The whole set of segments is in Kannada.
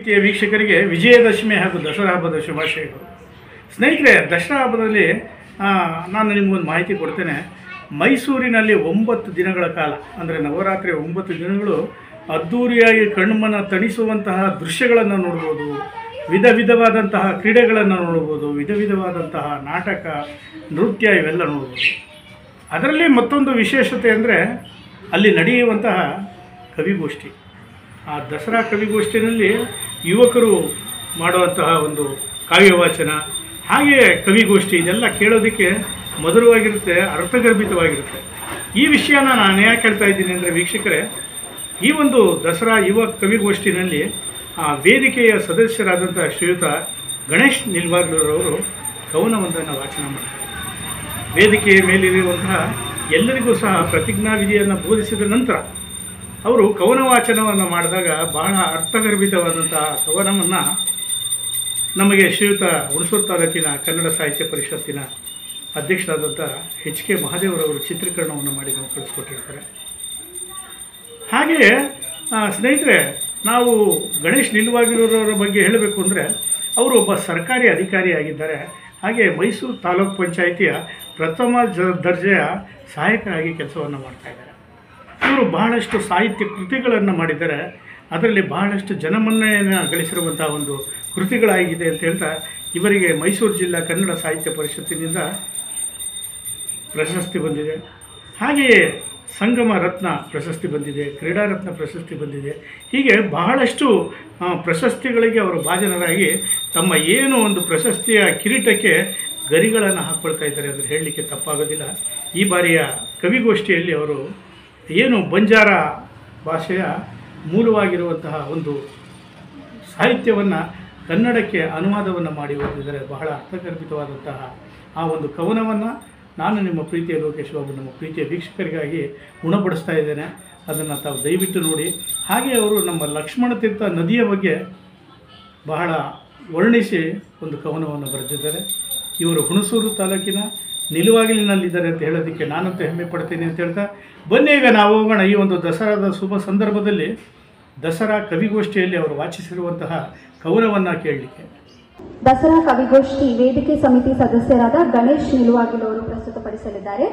ಪ್ರೀತಿಯ ವೀಕ್ಷಕರಿಗೆ ವಿಜಯದಶಮಿ ಹಾಗೂ ದಸರಾ ಹಬ್ಬದ ಶುಭಾಶಯಗಳು ಸ್ನೇಹಿತರೆ ದಸರಾ ಹಬ್ಬದಲ್ಲಿ ಆ, ನಾನು ನಿಮಗೊಂದು ಮಾಹಿತಿ ಕೊಡ್ತೇನೆ ಮೈಸೂರಿನಲ್ಲಿ ಒಂಬತ್ತು ದಿನಗಳ ಕಾಲ ಅಂದರೆ ನವರಾತ್ರಿ ಒಂಬತ್ತು ದಿನಗಳು ಅದ್ಧೂರಿಯಾಗಿ ಕಣ್ಮನ ತಣಿಸುವಂತಹ ದೃಶ್ಯಗಳನ್ನು ನೋಡ್ಬೋದು ವಿಧ ವಿಧವಾದಂತಹ ಕ್ರೀಡೆಗಳನ್ನು ನೋಡ್ಬೋದು ವಿಧ ವಿಧವಾದಂತಹ ನಾಟಕ ನೃತ್ಯ ಇವೆಲ್ಲ ನೋಡ್ಬೋದು ಅದರಲ್ಲಿ ಮತ್ತೊಂದು ವಿಶೇಷತೆ ಅಂದರೆ ಅಲ್ಲಿ ನಡೆಯುವಂತಹ ಕವಿಗೋಷ್ಠಿ ಆ ದಸರಾ ಕವಿಗೋಷ್ಠಿನಲ್ಲಿ ಯುವಕರು ಮಾಡುವಂತಹ ಒಂದು ಕಾವ್ಯವಾಚನ ಹಾಗೆಯೇ ಕವಿಗೋಷ್ಠಿ ಇದೆಲ್ಲ ಕೇಳೋದಕ್ಕೆ ಮಧುರವಾಗಿರುತ್ತೆ ಅರ್ಥಗರ್ಭಿತವಾಗಿರುತ್ತೆ ಈ ವಿಷಯನ ನಾನು ಯಾಕೆ ಹೇಳ್ತಾ ಇದ್ದೀನಿ ಅಂದರೆ ವೀಕ್ಷಕರೇ ಈ ಒಂದು ದಸರಾ ಯುವ ಕವಿಗೋಷ್ಠಿನಲ್ಲಿ ಆ ವೇದಿಕೆಯ ಸದಸ್ಯರಾದಂಥ ಶ್ರೀಯುತ ಗಣೇಶ್ ನಿಲ್ವಾಗ್ಲೂರವರು ಕವನವೊಂದನ್ನು ವಾಚನ ಮಾಡ್ತಾರೆ ವೇದಿಕೆಯ ಮೇಲಿರುವಂತಹ ಎಲ್ಲರಿಗೂ ಸಹ ಪ್ರತಿಜ್ಞಾವಿಧಿಯನ್ನು ಬೋಧಿಸಿದ ನಂತರ ಅವರು ಕವನ ವಾಚನವನ್ನು ಮಾಡಿದಾಗ ಬಹಳ ಅರ್ಥಗರ್ಭಿತವಾದಂತಹ ಕವನವನ್ನು ನಮಗೆ ಶ್ರೀಯುತ ಹುಣಸೂರು ತಾಲೂಕಿನ ಕನ್ನಡ ಸಾಹಿತ್ಯ ಪರಿಷತ್ತಿನ ಅಧ್ಯಕ್ಷರಾದಂಥ ಎಚ್ ಕೆ ಮಹಾದೇವರವರು ಚಿತ್ರೀಕರಣವನ್ನು ಮಾಡಿ ನಾವು ಕಳಿಸ್ಕೊಟ್ಟಿರ್ತಾರೆ ಹಾಗೆಯೇ ಆ, ಸ್ನೇಹಿತರೆ ನಾವು ಗಣೇಶ್ ನಿಲ್ವಾಗಿರೋರವರ ಬಗ್ಗೆ ಹೇಳಬೇಕು ಅಂದರೆ ಅವರು ಒಬ್ಬ ಸರ್ಕಾರಿ ಅಧಿಕಾರಿಯಾಗಿದ್ದಾರೆ ಹಾಗೆ ಮೈಸೂರು ತಾಲೂಕು ಪಂಚಾಯಿತಿಯ ಪ್ರಥಮ ಜ ದರ್ಜೆಯ ಸಹಾಯಕರಾಗಿ ಕೆಲಸವನ್ನು ಮಾಡ್ತಾ ಇದ್ದಾರೆ ಇವರು ಬಹಳಷ್ಟು ಸಾಹಿತ್ಯ ಕೃತಿಗಳನ್ನು ಮಾಡಿದ್ದಾರೆ ಅದರಲ್ಲಿ ಬಹಳಷ್ಟು ಜನಮನ್ನಣೆಯನ್ನು ಗಳಿಸಿರುವಂಥ ಒಂದು ಕೃತಿಗಳಾಗಿದೆ ಅಂತ ಹೇಳ್ತಾ ಇವರಿಗೆ ಮೈಸೂರು ಜಿಲ್ಲಾ ಕನ್ನಡ ಸಾಹಿತ್ಯ ಪರಿಷತ್ತಿನಿಂದ ಪ್ರಶಸ್ತಿ ಬಂದಿದೆ ಹಾಗೆಯೇ ಸಂಗಮ ರತ್ನ ಪ್ರಶಸ್ತಿ ಬಂದಿದೆ ಕ್ರೀಡಾ ರತ್ನ ಪ್ರಶಸ್ತಿ ಬಂದಿದೆ ಹೀಗೆ ಬಹಳಷ್ಟು ಆ, ಪ್ರಶಸ್ತಿಗಳಿಗೆ ಅವರು ಭಾಜನರಾಗಿ ತಮ್ಮ ಏನು ಒಂದು ಪ್ರಶಸ್ತಿಯ ಕಿರೀಟಕ್ಕೆ ಗರಿಗಳನ್ನು ಹಾಕ್ಕೊಳ್ತಾ ಇದ್ದಾರೆ ಅಂದರೆ ಹೇಳಲಿಕ್ಕೆ ತಪ್ಪಾಗೋದಿಲ್ಲ ಈ ಬಾರಿಯ ಕವಿಗೋಷ್ಠಿಯಲ್ಲಿ ಅವರು ಏನು ಬಂಜಾರ ಭಾಷೆಯ ಮೂಲವಾಗಿರುವಂತಹ ಒಂದು ಸಾಹಿತ್ಯವನ್ನು ಕನ್ನಡಕ್ಕೆ ಅನುವಾದವನ್ನು ಮಾಡಿ ಓದಿದರೆ ಬಹಳ ಅರ್ಥಗರ್ಭಿತವಾದಂತಹ ಆ ಒಂದು ಕವನವನ್ನು ನಾನು ನಿಮ್ಮ ಪ್ರೀತಿಯ ಲೋಕೇಶ್ ಬಾಬು ನಮ್ಮ ಪ್ರೀತಿಯ ವೀಕ್ಷಕರಿಗಾಗಿ ಗುಣಪಡಿಸ್ತಾ ಇದ್ದೇನೆ ಅದನ್ನು ತಾವು ದಯವಿಟ್ಟು ನೋಡಿ ಹಾಗೆ ಅವರು ನಮ್ಮ ಲಕ್ಷ್ಮಣ ತೀರ್ಥ ನದಿಯ ಬಗ್ಗೆ ಬಹಳ ವರ್ಣಿಸಿ ಒಂದು ಕವನವನ್ನು ಬರೆದಿದ್ದಾರೆ ಇವರು ಹುಣಸೂರು ತಾಲೂಕಿನ ನಿಲುವಾಗಿಲಿನಲ್ಲಿದ್ದಾರೆ ಅಂತ ಹೇಳೋದಕ್ಕೆ ನಾನಂತೂ ಹೆಮ್ಮೆ ಪಡ್ತೀನಿ ಅಂತ ಹೇಳ್ತಾ ಬನ್ನಿ ಈಗ ನಾವು ಹೋಗೋಣ ಈ ಒಂದು ದಸರಾದ ಶುಭ ಸಂದರ್ಭದಲ್ಲಿ ದಸರಾ ಕವಿಗೋಷ್ಠಿಯಲ್ಲಿ ಅವರು ವಾಚಿಸಿರುವಂತಹ ಕವನವನ್ನು ಕೇಳಲಿಕ್ಕೆ ದಸರಾ ಕವಿಗೋಷ್ಠಿ ವೇದಿಕೆ ಸಮಿತಿ ಸದಸ್ಯರಾದ ಗಣೇಶ್ ನಿಲುವಾಗಿಲು ಅವರು ಪ್ರಸ್ತುತಪಡಿಸಲಿದ್ದಾರೆ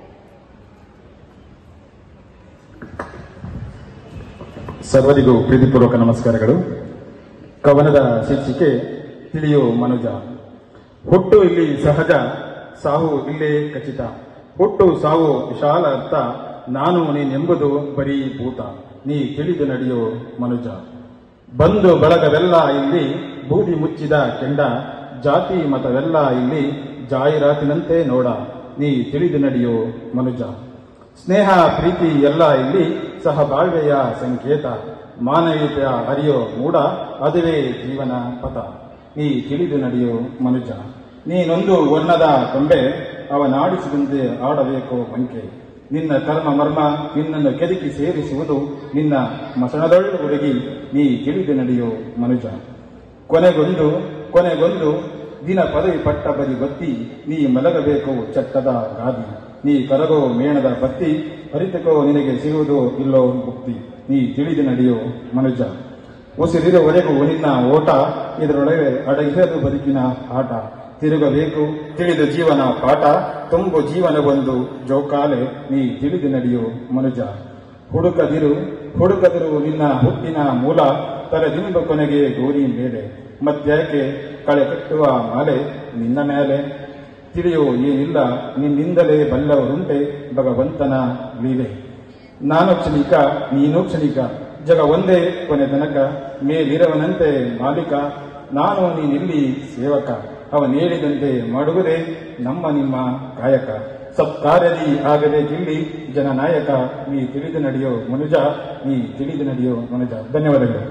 ಸರ್ವರಿಗೂ ಪ್ರೀತಿಪೂರ್ವಕ ನಮಸ್ಕಾರಗಳು ಕವನದ ಶೀರ್ಷಿಕೆ ತಿಳಿಯೋ ಮನುಜ ಹುಟ್ಟು ಇಲ್ಲಿ ಸಹಜ ಸಾವು ಇಲ್ಲೇ ಖಚಿತ ಹುಟ್ಟು ಸಾವು ವಿಶಾಲ ಅರ್ಥ ನಾನು ನೀನೆಂಬುದು ಬರೀ ಭೂತ ನೀ ತಿಳಿದು ನಡೆಯೋ ಮನುಜ ಬಂಧು ಬಳಗವೆಲ್ಲ ಇಲ್ಲಿ ಬೂದಿ ಮುಚ್ಚಿದ ಕೆಂಡ ಜಾತಿ ಮತವೆಲ್ಲ ಇಲ್ಲಿ ಜಾಹೀರಾತಿನಂತೆ ನೋಡ ನೀ ತಿಳಿದು ನಡೆಯೋ ಮನುಜ ಸ್ನೇಹ ಪ್ರೀತಿ ಎಲ್ಲ ಇಲ್ಲಿ ಸಹಬಾಳ್ವೆಯ ಸಂಕೇತ ಮಾನವೀಯತೆಯ ಅರಿಯೋ ಮೂಡ ಅದುವೇ ಜೀವನ ಪಥ ನೀ ತಿಳಿದು ನಡೆಯೋ ಮನುಜ ನೀನೊಂದು ವರ್ಣದ ಕೊಂಬೆ ಅವನಾಡಿಸಿದಂತೆ ಆಡಬೇಕು ಮಂಕೆ ನಿನ್ನ ಕರ್ಮ ಮರ್ಮ ನಿನ್ನನ್ನು ಕೆದಕಿ ಸೇರಿಸುವುದು ನಿನ್ನ ಮಸಣದೊಳ್ಳು ಹುಡುಗಿ ನೀ ತಿಳಿದು ನಡೆಯೋ ಮನುಜ ಕೊನೆಗೊಂದು ಕೊನೆಗೊಂದು ದಿನ ಪದವಿ ಪಟ್ಟ ಬರಿ ಗೊತ್ತಿ ನೀ ಮಲಗಬೇಕು ಚಟ್ಟದ ಗಾದಿ ನೀ ಕರಗೋ ಮೇಣದ ಬತ್ತಿ ಅರಿತಕೋ ನಿನಗೆ ಸಿಗುವುದು ಇಲ್ಲೋ ಮುಕ್ತಿ ನೀ ತಿಳಿದು ನಡೆಯೋ ಮನುಜ ಉಸಿರಿರುವವರೆಗೂ ನಿನ್ನ ಓಟ ಇದರೊಳಗೆ ಅಡಗಿರದು ಬದುಕಿನ ಆಟ ತಿರುಗಬೇಕು ತಿಳಿದ ಜೀವನ ಪಾಠ ತುಂಬು ಜೀವನವೊಂದು ಜೋಕಾಲೆ ನೀ ತಿಳಿದು ನಡೆಯೋ ಮನುಜ ಹುಡುಕದಿರು ಹುಡುಕದಿರು ನಿನ್ನ ಹುಟ್ಟಿನ ಮೂಲ ತಲೆದಿಂಬ ಕೊನೆಗೆ ಗೋರಿ ಮೇಲೆ ಮತ್ತ್ಯಾಕೆ ಕಳೆ ಕಟ್ಟುವ ಮಾಲೆ ನಿನ್ನ ಮೇಲೆ ತಿಳಿಯೋ ಏನಿಲ್ಲ ನಿನ್ನಿಂದಲೇ ಬಲ್ಲವರುಂಟೆ ಭಗವಂತನ ಲೀಲೆ ನಾನು ಕ್ಷಣಿಕ ನೀನು ಕ್ಷಣಿಕ ಜಗ ಒಂದೇ ಕೊನೆ ತನಕ ಮೇಲಿರವನಂತೆ ಮಾಲೀಕ ನಾನು ನೀನಿಲ್ಲಿ ಸೇವಕ ಅವನೇಳಿದಂತೆ ಮಾಡುವುದೇ ನಮ್ಮ ನಿಮ್ಮ ಕಾಯಕ ಸತ್ಕಾರ್ಯದಿ ಆಗಬೇಕಿಲ್ಲಿ ಜನನಾಯಕ ನೀ ತಿಳಿದು ನಡೆಯೋ ಮನುಜ ನೀ ತಿಳಿದು ನಡೆಯೋ ಮನುಜ ಧನ್ಯವಾದಗಳು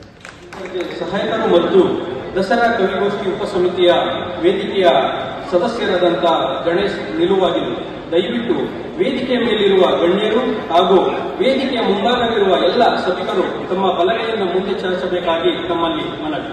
ಸಹಾಯಕರು ಮತ್ತು ದಸರಾ ಕವಿಗೋಷ್ಠಿ ಉಪಸಮಿತಿಯ ವೇದಿಕೆಯ ಸದಸ್ಯರಾದಂಥ ಗಣೇಶ್ ನಿಲುವಾಗಿರು ದಯವಿಟ್ಟು ವೇದಿಕೆಯ ಮೇಲಿರುವ ಗಣ್ಯರು ಹಾಗೂ ವೇದಿಕೆಯ ಮುಂಭಾಗವಿರುವ ಎಲ್ಲ ಸಭಿಕರು ತಮ್ಮ ಬಲಗೈಯನ್ನು ಮುಂದೆ ಚಲಿಸಬೇಕಾಗಿ ತಮ್ಮಲ್ಲಿ ಮನವಿ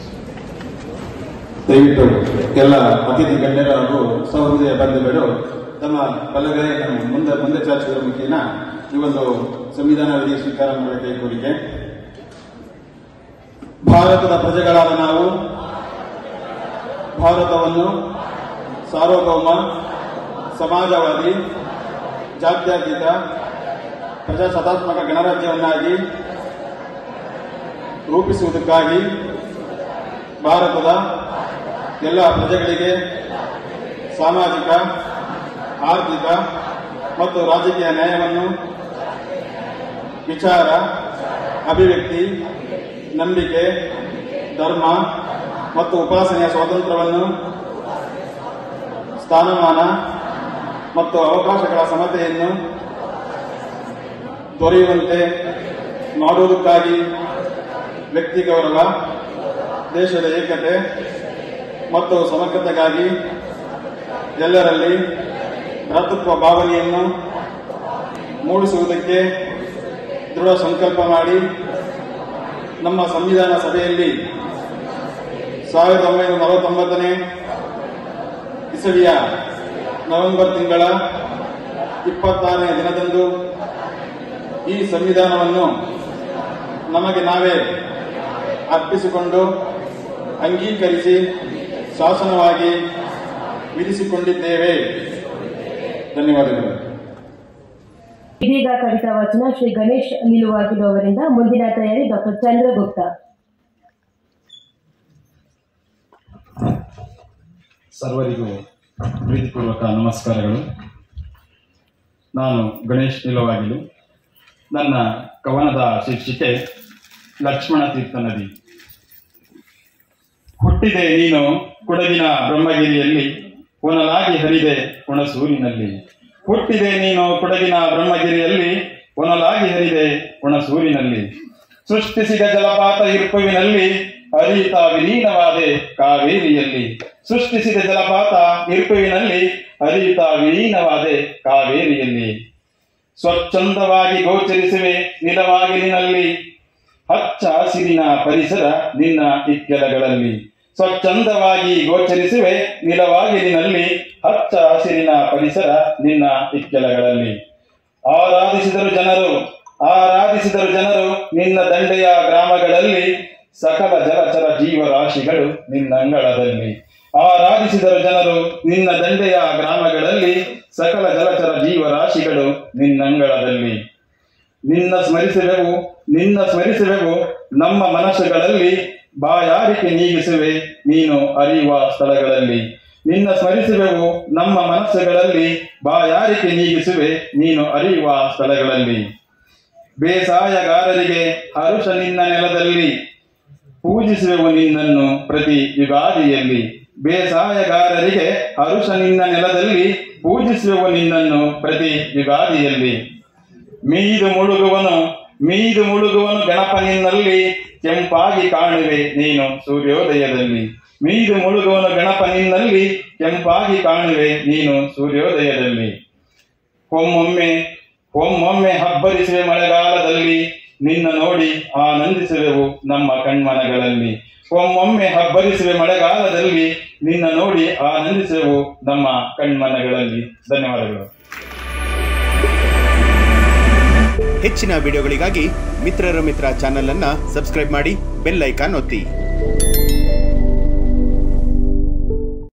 ದಯವಿಟ್ಟು ಎಲ್ಲ ಅತಿಥಿ ಗಣ್ಯರು ಹಾಗೂ ಸಹೃದಯ ಬಂಧುಗಳು ತಮ್ಮ ಬಲಗೈಯನ್ನು ಮುಂದೆ ಮುಂದೆ ಚಾಚುವುದರ ಮುಖೇನ ಈ ಒಂದು ಸಂವಿಧಾನ ವಿಧಿ ಸ್ವೀಕಾರ ಮಾಡುವ ಕೈಗೂಡಿಕೆ ಭಾರತದ ಪ್ರಜೆಗಳಾದ ನಾವು ಭಾರತವನ್ನು ಸಾರ್ವಭೌಮ ಸಮಾಜವಾದಿ ಜಾತ್ಯತೀತ ಪ್ರಜಾಸತ್ತಾತ್ಮಕ ಗಣರಾಜ್ಯವನ್ನಾಗಿ ರೂಪಿಸುವುದಕ್ಕಾಗಿ ಭಾರತದ ಎಲ್ಲ ಪ್ರಜೆಗಳಿಗೆ ಸಾಮಾಜಿಕ ಆರ್ಥಿಕ ಮತ್ತು ರಾಜಕೀಯ ನ್ಯಾಯವನ್ನು ವಿಚಾರ ಅಭಿವ್ಯಕ್ತಿ ನಂಬಿಕೆ ಧರ್ಮ ಮತ್ತು ಉಪಾಸನೆಯ ಸ್ವಾತಂತ್ರ್ಯವನ್ನು ಸ್ಥಾನಮಾನ ಮತ್ತು ಅವಕಾಶಗಳ ಸಮತೆಯನ್ನು ದೊರೆಯುವಂತೆ ಮಾಡುವುದಕ್ಕಾಗಿ ವ್ಯಕ್ತಿ ಗೌರವ ದೇಶದ ಏಕತೆ ಮತ್ತು ಸಮಗ್ರತೆಗಾಗಿ ಎಲ್ಲರಲ್ಲಿ ಭ್ರಾತೃತ್ವ ಭಾವನೆಯನ್ನು ಮೂಡಿಸುವುದಕ್ಕೆ ದೃಢ ಸಂಕಲ್ಪ ಮಾಡಿ ನಮ್ಮ ಸಂವಿಧಾನ ಸಭೆಯಲ್ಲಿ ಸಾವಿರದ ಒಂಬೈನೂರ ನಲವತ್ತೊಂಬತ್ತನೇ ಇಸವಿಯ ನವೆಂಬರ್ ತಿಂಗಳ ಇಪ್ಪತ್ತಾರನೇ ದಿನದಂದು ಈ ಸಂವಿಧಾನವನ್ನು ನಮಗೆ ನಾವೇ ಅರ್ಪಿಸಿಕೊಂಡು ಅಂಗೀಕರಿಸಿ ಶಾಸನವಾಗಿ ವಿಧಿಸಿಕೊಂಡಿದ್ದೇವೆ ಧನ್ಯವಾದಗಳು ಇದೀಗ ಕವಿತಾ ವಚನ ಶ್ರೀ ಗಣೇಶ್ ನಿಲುವಾಗಿಲು ಅವರಿಂದ ಮುಂದಿನ ತಯಾರಿ ಡಾಕ್ಟರ್ ಚಂದ್ರಗುಪ್ತ ಸರ್ವರಿಗೂ ಪ್ರೀತಿಪೂರ್ವಕ ನಮಸ್ಕಾರಗಳು ನಾನು ಗಣೇಶ್ ನಿಲವಾಗಿಲು ನನ್ನ ಕವನದ ಶೀರ್ಷಿಕೆ ಲಕ್ಷ್ಮಣ ತೀರ್ಥ ನದಿ ಹುಟ್ಟಿದೆ ನೀನು ಕೊಡಗಿನ ಬ್ರಹ್ಮಗಿರಿಯಲ್ಲಿ ಒನಲಾಗಿ ಹರಿದೆ ಒಣಸೂರಿನಲ್ಲಿ ಹುಟ್ಟಿದೆ ನೀನು ಕೊಡಗಿನ ಬ್ರಹ್ಮಗಿರಿಯಲ್ಲಿ ಒನಲಾಗಿ ಹರಿದೆ ಒಣಸೂರಿನಲ್ಲಿ ಸೃಷ್ಟಿಸಿದ ಜಲಪಾತ ಇರ್ಪುವಿನಲ್ಲಿ ಹರಿಯುತ್ತಾ ವಿಲೀನವಾದೆ ಕಾವೇರಿಯಲ್ಲಿ ಸೃಷ್ಟಿಸಿದ ಜಲಪಾತ ಇರ್ಪುವಿನಲ್ಲಿ ಹರಿಯುತ್ತಾ ವಿಲೀನವಾದೆ ಕಾವೇರಿಯಲ್ಲಿ ಸ್ವಚ್ಛಂದವಾಗಿ ಗೋಚರಿಸುವೆ ನಿಲವಾಗಿಲಿನಲ್ಲಿ ಹಚ್ಚ ಹಸಿರಿನ ಪರಿಸರ ನಿನ್ನ ಇಕ್ಕೆಲಗಳಲ್ಲಿ ಸ್ವಚ್ಛಂದವಾಗಿ ಗೋಚರಿಸುವೆ ನಿಲವಾಗಿಲಿನಲ್ಲಿ ಹಚ್ಚ ಹಸಿರಿನ ಪರಿಸರ ನಿನ್ನ ಇಕ್ಕೆಲಗಳಲ್ಲಿ ಆರಾಧಿಸಿದರು ಜನರು ಆರಾಧಿಸಿದರು ಜನರು ನಿನ್ನ ದಂಡೆಯ ಗ್ರಾಮಗಳಲ್ಲಿ ಸಕಲ ಜಲಚರ ಜೀವರಾಶಿಗಳು ನಿನ್ನ ಅಂಗಳದಲ್ಲಿ ಆರಾಧಿಸಿದರು ಜನರು ನಿನ್ನ ದಂಡೆಯ ಗ್ರಾಮಗಳಲ್ಲಿ ಸಕಲ ಜಲಚರ ಜೀವರಾಶಿಗಳು ನಿನ್ನಂಗಳದಲ್ಲಿ ನಿನ್ನ ಸ್ಮರಿಸುವೆವು ನಿನ್ನ ಸ್ಮರಿಸುವೆವು ನಮ್ಮ ಮನಸ್ಸುಗಳಲ್ಲಿ ಬಾಯಾರಿಕೆ ನೀಗಿಸುವೆ ನೀನು ಅರಿಯುವ ಸ್ಥಳಗಳಲ್ಲಿ ನಿನ್ನ ಸ್ಮರಿಸುವೆವು ನಮ್ಮ ಮನಸ್ಸುಗಳಲ್ಲಿ ಬಾಯಾರಿಕೆ ನೀಗಿಸುವೆ ನೀನು ಅರಿಯುವ ಸ್ಥಳಗಳಲ್ಲಿ ಬೇಸಾಯಗಾರರಿಗೆ ಹರುಷ ನಿನ್ನ ನೆಲದಲ್ಲಿ ಪೂಜಿಸುವೆವು ನಿನ್ನನ್ನು ಪ್ರತಿ ಯುಗಾದಿಯಲ್ಲಿ ಬೇಸಾಯಗಾರರಿಗೆ ಹರುಷ ನಿನ್ನ ನೆಲದಲ್ಲಿ ಪೂಜಿಸುವೆವು ನಿನ್ನನ್ನು ಪ್ರತಿ ಯುಗಾದಿಯಲ್ಲಿ ಮೀದು ಮುಳುಗುವನು ಮೀದು ಮುಳುಗುವನು ಗಣಪನಿನಲ್ಲಿ ಕೆಂಪಾಗಿ ಕಾಣುವೆ ನೀನು ಸೂರ್ಯೋದಯದಲ್ಲಿ ಮೀದು ಮುಳುಗುವನು ಗಣಪನಿನಲ್ಲಿ ಕೆಂಪಾಗಿ ಕಾಣುವೆ ನೀನು ಸೂರ್ಯೋದಯದಲ್ಲಿ ಒಮ್ಮೊಮ್ಮೆ ಒಮ್ಮೊಮ್ಮೆ ಹಬ್ಬರಿಸುವೆ ಮಳೆಗಾಲದಲ್ಲಿ ನಿನ್ನ ನೋಡಿ ಆನಂದಿಸುವೆವು ನಮ್ಮ ಕಣ್ಮನಗಳಲ್ಲಿ ಒಮ್ಮೊಮ್ಮೆ ಹಬ್ಬರಿಸುವೆ ಮಳೆಗಾಲದಲ್ಲಿ ನಿನ್ನ ನೋಡಿ ಆನಂದಿಸುವೆವು ನಮ್ಮ ಕಣ್ಮನಗಳಲ್ಲಿ ಧನ್ಯವಾದಗಳು ಹೆಚ್ಚಿನ ವಿಡಿಯೋಗಳಿಗಾಗಿ ಮಿತ್ರರ ಮಿತ್ರ ಚಾನೆಲ್ ಅನ್ನ ಸಬ್ಸ್ಕ್ರೈಬ್ ಮಾಡಿ ಬೆಲ್ ಐಕಾನ್ ಒತ್ತಿ